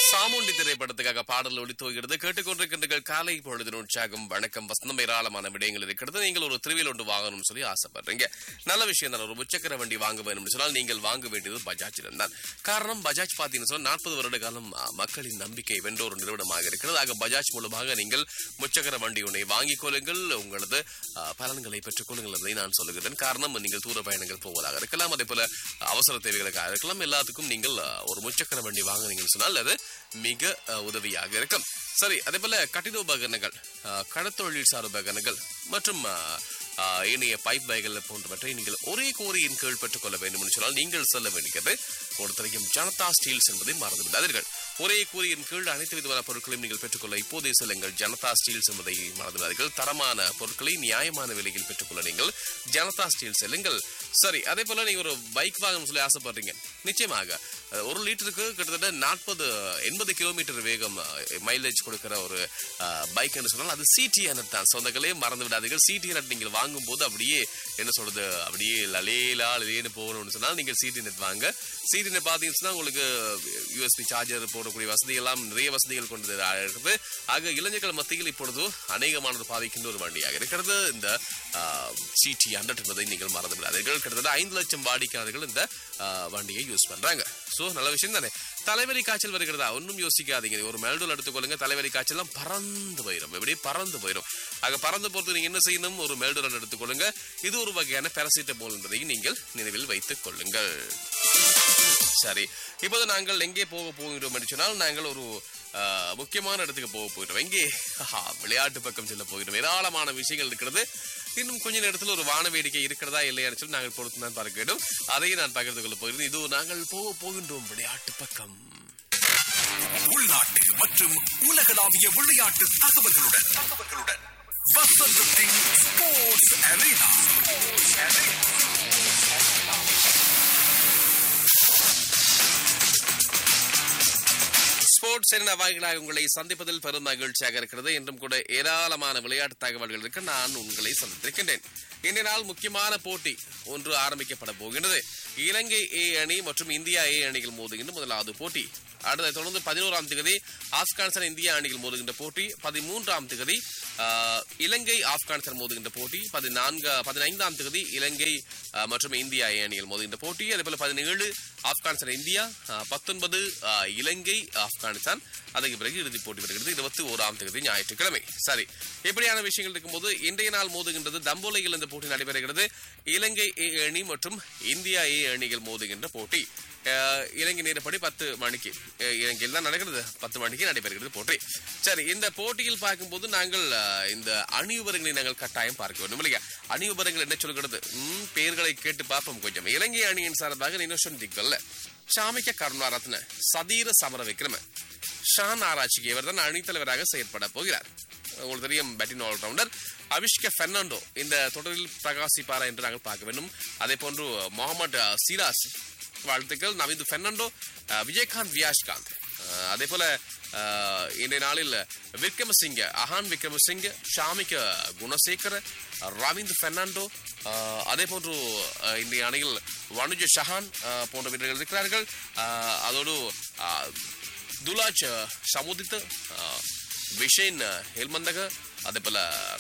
சாமுண்டி திரைப்படத்துக்காக பாடல் ஒளித்துவகிறது கேட்டுக்கொண்டிருக்கின்றீர்கள் காலை பொழுதின் உற்சாகம் வணக்கம் வசந்தம் ஏராளமான விடயங்கள் இருக்கிறது நீங்கள் ஒரு திருவிழா ஒன்று வாங்கணும்னு சொல்லி ஆசைப்படுறீங்க நல்ல விஷயம் தான் ஒரு முச்சக்கர வண்டி வாங்க வேண்டும் சொன்னால் நீங்கள் வாங்க வேண்டியது பஜாஜிடம் தான் காரணம் பஜாஜ் பார்த்தீங்கன்னு சொன்னால் நாற்பது வருட காலம் ஆ, மக்களின் நம்பிக்கை வென்ற ஒரு நிறுவனமாக இருக்கிறது ஆக பஜாஜ் மூலமாக நீங்கள் முச்சக்கர வண்டி ஒன்றை வாங்கிக் கொள்ளுங்கள் உங்களது ஆ, பலன்களை பெற்றுக் கொள்ளுங்கள் என்பதை நான் சொல்லுகிறேன் காரணம் நீங்கள் தூர பயணங்கள் போவதாக இருக்கலாம் அதே போல அவசர தேவைகளுக்காக இருக்கலாம் எல்லாத்துக்கும் நீங்கள் ஆ, ஒரு முச்சக்கர வண்டி வாங்குனீங்கன்னு சொன்னால் அது மிக ஆ, உதவியாக இருக்கும் சரி அதே போல கட்டிட உபகரணங்கள் ஆ, கடத்தொழில் சார் உபகரணங்கள் மற்றும் ஆ, ஆ, ஏனைய பைப் பைகள் போன்றவற்றை நீங்கள் ஒரே கோரியின் கீழ் பெற்றுக் கொள்ள வேண்டும் என்று சொன்னால் நீங்கள் செல்ல வேண்டியது ஒருத்தரையும் ஜனதா ஸ்டீல்ஸ் என்பதை மறந்து விடாதீர்கள் ஒரே கூறியின் கீழ் அனைத்து விதமான பொருட்களையும் நீங்கள் பெற்றுக்கொள்ள இப்போதே செல்லுங்கள் ஜனதா ஸ்டீல்ஸ் என்பதை மறந்து விடாதீர்கள் தரமான பொருட்களை நியாயமான விலையில் பெற்றுக்கொள்ள நீங்கள் ஜனதா ஸ்டீல் செல்லுங்கள் சரி அதே போல நீங்க ஒரு பைக் வாங்கணும்னு சொல்லி ஆசைப்படுறீங்க நிச்சயமாக அஹ், ஒரு லிட்டருக்கு கிட்டத்தட்ட நாற்பது எண்பது கிலோமீட்டர் வேகம் மைலேஜ் கொடுக்கிற ஒரு பைக் என்று சொன்னால் அது சிடி ஹண்ட்ரட் தான் சொந்தங்களே மறந்து விடாதீர்கள் சிடி ஹண்ட்ரட் நீங்கள் வாங்கும் போது அப்படியே என்ன சொல்றது அப்படியே லலேலா லலேன்னு போகணும்னு சொன்னால் நீங்கள் சிடி நெட் வாங்க சிடி நெட் பார்த்தீங்கன்னு சொன்னா உங்களுக்கு யூஎஸ்பி சார்ஜர் போடக்கூடிய வசதி எல்லாம் நிறைய வசதிகள் கொண்டது இருக்குது ஆக இளைஞர்கள் மத்தியில் இப்பொழுது அநேகமானது பாதிக்கின்ற ஒரு வண்டியாக இருக்கிறது இந்த சிடி ஹண்ட்ரட் என்பதை நீங்கள் மறந்து விடாதீர்கள் கிட்டத்தட்ட ஐந்து லட்சம் வாடிக்கையாளர்கள் இந்த ஆ, வண்டியை யூஸ் பண்றாங்க சோ நல்ல விஷயம் தானே தலைவலி காய்ச்சல் வருகிறதா ஒன்றும் யோசிக்காதீங்க ஒரு மெல்டோல் எடுத்துக்கொள்ளுங்க தலைவலி காய்ச்சல்லாம் பறந்து போயிடும் எப்படி பறந்து போயிடும் ஆக பறந்து போறது நீங்க என்ன செய்யணும் ஒரு மெல்டோல் எடுத்துக்கொள்ளுங்க இது ஒரு வகையான பேரசிட்டமோல் என்பதை நீங்கள் நினைவில் வைத்துக் கொள்ளுங்கள் சரி இப்போது நாங்கள் எங்கே போக போகிறோம் என்று சொன்னால் நாங்கள் ஒரு ஆ, முக்கியமான இடத்துக்கு போக போகிறோம் எங்கே ஆஹா, விளையாட்டு பக்கம் செல்ல போகிறோம் ஏராளமான விஷயங்கள் இருக்கிறது இன்னும் கொஞ்ச நேரத்தில் ஒரு வான வேடிக்கை இருக்கிறதா இல்லையான்னு சொல்லி நாங்கள் பொறுத்து தான் பார்க்க வேண்டும் அதையும் நான் பகிர்ந்து கொள்ள போகிறேன் இது நாங்கள் போக போகின்றோம் விளையாட்டு பக்கம் உள்நாட்டு மற்றும் உலகளாவிய விளையாட்டு தகவல்களுடன் தகவல்களுடன் வசந்தத்தின் ஸ்போர்ட்ஸ் அரேனா ஸ்போர்ட்ஸ் என வாயிலாக உங்களை சந்திப்பதில் பெரும் மகிழ்ச்சியாக இருக்கிறது என்றும் கூட ஏராளமான விளையாட்டு தகவல்கள் இருக்கு நான் உங்களை சந்தித்திருக்கின்றேன் இன்றைய நாள் முக்கியமான போட்டி ஒன்று ஆரம்பிக்கப்பட போகின்றது இலங்கை ஏ அணி மற்றும் இந்தியா ஏ அணிகள் மோதுகின்ற முதலாவது போட்டி அடுத்த தொடர்ந்து பதினோராம் தேதி ஆப்கானிஸ்தான் இந்தியா அணிகள் மோதுகின்ற போட்டி பதிமூன்றாம் தேதி ஆஹ், இலங்கை ஆப்கானிஸ்தான் மோதுகின்ற போட்டி பதினான்கு பதினைந்தாம் தேதி இலங்கை ஆஹ், மற்றும் இந்தியா ஏ அணிகள் மோதுகின்ற போட்டி அதேபோல பதினேழு ஆப்கானிஸ்தான் இந்தியா ஆஹ், பத்தொன்பது ஆஹ், இலங்கை ஆப்கானிஸ்தான் அதுக்கு பிறகு இறுதிப் போட்டி வருகிறது இருபத்தி ஓராம் தேதி ஞாயிற்றுக்கிழமை சரி இப்படியான விஷயங்கள் இருக்கும்போது இன்றைய நாள் மோதுகின்றது தம்போலையில் இந்த போட்டி நடைபெறுகிறது இலங்கை ஏ அணி மற்றும் இந்தியா ஏ அணிகள் மோதுகின்ற போட்டி அஹ், இலங்கை நேரப்படி பத்து மணிக்கு அஹ், இலங்கையில் தான் நடக்கிறது பத்து மணிக்கு நடைபெறுகிறது போட்டி சரி இந்த போட்டியில் பார்க்கும்போது நாங்கள் அஹ், இந்த அணி விவரங்களை நாங்கள் கட்டாயம் பார்க்க வேண்டும் இல்லையா அணி விவரங்கள் என்ன சொல்கிறது ம், பெயர்களை கேட்டு பார்ப்போம் கொஞ்சம் இலங்கை அணியின் சார்பாக இன்னொஷன் திக்கல்ல ஷாமிக்க கருணாரத்ன சதீர சமர விக்ரம ஷான் ஆராய்ச்சிக்கு இவர் தான் அணித்தலைவராக செயற்பட போகிறார் உங்களுக்கு தெரியும் பேட்டிங் ஆல்ரவுண்டர் அவிஷ்க பெர்னாண்டோ இந்த தொடரில் பிரகாசிப்பாரா என்று நாங்கள் பார்க்க வேண்டும் அதே போன்று முகமது சிராஜ் வாழ்த்துக்கள் நவீந்து பெர்னாண்டோ அஹ், விஜயகாந்த் வியாஷ்காந்த் அஹ், அதே போல அஹ், இன்றைய நாளில் விக்ரமசிங்க அஹான் விக்ரமசிங்க ஷாமிக குணசேகர ரவீந்த் பெர்னாண்டோ அஹ், அதே போன்று அஹ், இன்றைய அணியில் வனுஜ ஷஹான் அஹ், போன்ற வீரர்கள் இருக்கிறார்கள் அஹ், அதோடு அஹ், துலாஜ் சமுதித் அஹ், விஷேன் ஹெல்மந்தக அதே போல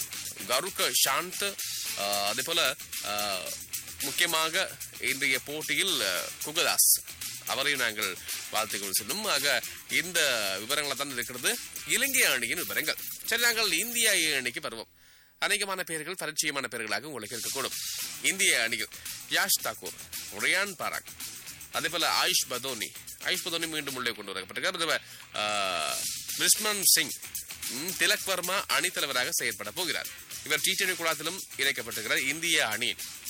கருக்க சாந்த் அஹ், அதே போல அஹ், முக்கியமாக இன்றைய போட்டியில் அஹ், குகதாஸ் அவரையும் நாங்கள் வாழ்த்துக்கள் சொல்லும் ஆக இந்த விவரங்களை தான் இருக்கிறது இலங்கை அணியின் விவரங்கள் சரி நாங்கள் இந்திய அணிக்கு வருவோம் அநேகமான பெயர்கள் பரிச்சயமான பெயர்களாக உங்களுக்கு இருக்கக்கூடும் இந்திய அணிகள் யாஷ் தாக்கூர் ரியான் பாராக் அதே போல ஆயுஷ் பதோனி ஆயுஷ் பதோனி மீண்டும் உள்ளே கொண்டு வரப்பட்டிருக்கார் அதுவே, ஆஹ், விஸ்மன் சிங் ம், திலக் வர்மா அணித்தலைவராக செயற்பட போகிறார் இவர் டி டுவெண்டி குழாத்திலும் இணைக்கப்பட்டிருக்கிறார் இந்திய அணி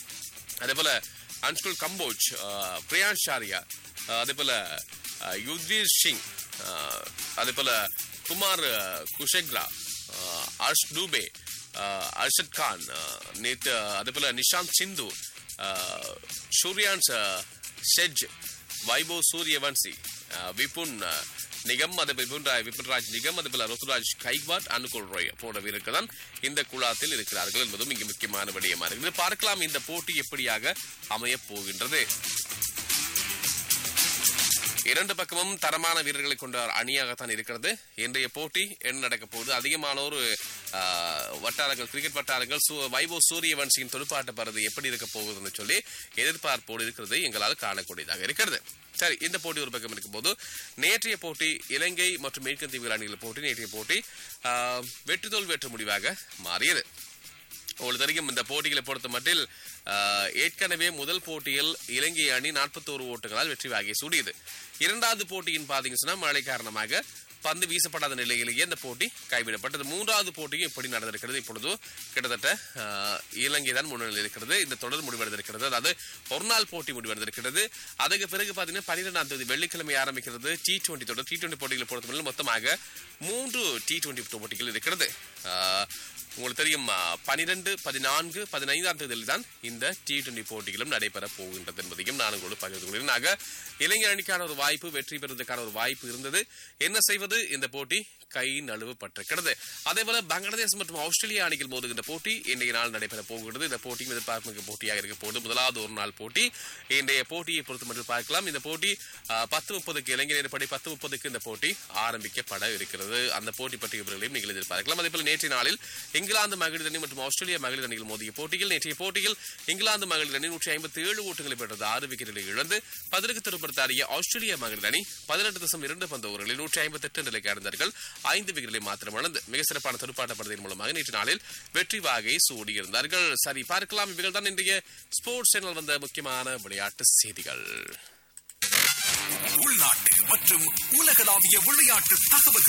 அதே போல அன்ஸ்குல் கம்போஜ் ஆஹ், பிரியான் ஷாரியா ஆஹ், அதே போல ஆஹ், யுத்வீர் சிங் ஆஹ், அதே போல குமார் ஆஹ், குஷெக்ரா ஆஹ், அர்ஷ் டூபே ஆஹ், அர்ஷத் கான் ஆஹ், நேத்து அதே போல நிஷாந்த் சிந்து ஆஹ், சூர்யான் ச- ஷெஜ் வைபவ் சூரியவன்சி ஆஹ், விபுன் ஆஹ், நிகம் அது விபுன் ராய் விபுன்ராஜ் நிகம் அது போல ருத்துராஜ் கைக்வாட் அனுகுல் ராய் போன்ற வீரர்கள் தான் இந்த குழாத்தில் இருக்கிறார்கள் என்பதும் இங்கு முக்கியமான விடயமா இருக்குது பார்க்கலாம் இந்த போட்டி எப்படியாக அமையப் போகின்றது இரண்டு பக்கமும் தரமான வீரர்களை கொண்ட அணியாகத்தான் இருக்கிறது இன்றைய போட்டி என்ன நடக்க போகுது அதிகமானோர் ஆ, வட்டாரங்கள் கிரிக்கெட் வட்டாரங்கள் சு- வைபவ் சூரியவன்சியின் துடுப்பாட்ட பருது எப்படி இருக்க போகுதுன்னு சொல்லி எதிர்பார்ப்போடு இருக்கிறது எங்களால் காணக்கூடியதாக இருக்கிறது சரி இந்த போட்டி ஒரு பக்கம் இருக்கும்போது நேற்றைய போட்டி இலங்கை மற்றும் மேற்கத்திய அணிகள் போட்டி நேற்றைய போட்டி ஆ, வெற்றி தோல்வி வெற்று முடிவாக மாறியது உங்களுக்கு தெரியும் இந்த போட்டிகளை பொறுத்த மட்டில் ஆஹ், ஏற்கனவே முதல் போட்டியில் இலங்கை அணி 41 ஓட்டுகளால் வெற்றி வாகை சூடியது இரண்டாவது போட்டியின் பாத்தீங்க சொன்னா மழை காரணமாக பந்து வீசப்படாத நிலையிலேயே இந்த போட்டி கைவிடப்பட்டது மூன்றாவது போட்டியும் எப்படி நடந்திருக்கிறது இப்பொழுது கிட்டத்தட்ட ஆஹ், இலங்கை தான் முன்னிலையில் இருக்கிறது இந்த தொடர் முடிவடைந்திருக்கிறது அதாவது ஒரு நாள் போட்டி முடிவடைந்திருக்கிறது அதுக்கு பிறகு பாத்தீங்கன்னா பன்னிரெண்டாம் தேதி வெள்ளிக்கிழமை ஆரம்பிக்கிறது டி டுவெண்டி தொடர் டி டுவெண்டி போட்டிகளை பொறுத்தவரையில் மொத்தமாக மூன்று டி டுவெண்டி போட்டிகள் இருக்கிறது ஆஹ், உங்களுக்கு தெரியும் பனிரெண்டு பதினான்கு பதினைந்தாம் தேதியில் தான் இந்த டி டுவெண்டி போட்டிகளும் நடைபெற போகின்றது என்பதையும் நான் உங்களோடு பகிர்ந்து கொள்கிறேன் ஆக இளைஞர் அணிக்கான ஒரு வாய்ப்பு வெற்றி பெறுவதற்கான ஒரு வாய்ப்பு இருந்தது என்ன செய்வது இந்த போட்டி கை நழுவப்பட்டிருக்கிறது அதே போல பங்களாதேஷ் மற்றும் ஆஸ்திரேலியா அணிகள் மோதுகின்ற போட்டி இன்றைய நாள் நடைபெற போகிறது இந்த போட்டியும் எதிர்பார்ப்பு போட்டியாக இருக்க போது முதலாவது ஒரு நாள் போட்டி இன்றைய போட்டியை பொறுத்து மட்டும் பார்க்கலாம் இந்த போட்டி ஆஹ், பத்து முப்பதுக்கு இளைஞர் நேரப்படி பத்து முப்பதுக்கு இந்த போட்டி ஆரம்பிக்கப்பட இருக்கிறது அந்த போட்டி பற்றிய விவரங்களையும் நீங்கள் எதிர்பார்க்கலாம் அதே போல நேற்றைய நாளில் இங்கிலாந்து மகளிர் அணி மற்றும் ஆஸ்திரேலியா மகளிர் அணிகள் மோதிய போட்டியில் நேற்றைய போட்டியில் இங்கிலாந்து மகளிர் அணி நூற்றி ஐம்பத்தி ஏழு ஓட்டுகளை பெற்றது ஆறு விக்கெட்டுகளை இழந்து பதிலுக்கு திருப்படுத்தாடிய ஆஸ்திரேலியா மகளிர் அணி பதினெட்டு தசம் இரண்டு பந்து ஓவர்களில் நூற்றி ஐம்பத்தி எட்டு நிலைக்கு அடைந்தார்கள் ஐந்து விக்கெட்டுகளை மாத்திரம் இழந்து மிக சிறப்பான துடுப்பாட்ட படுதையின் மூலமாக நேற்று நாளில் வெற்றி வாகை சூடியிருந்தார்கள் சரி பார்க்கலாம் இவைகள் தான் இன்றைய ஸ்போர்ட்ஸ் சேனல் வந்த முக்கியமான விளையாட்டு செய்திகள் உள்நாட்டு மற்றும் உலகளாவிய விளையாட்டு தகவல்கள்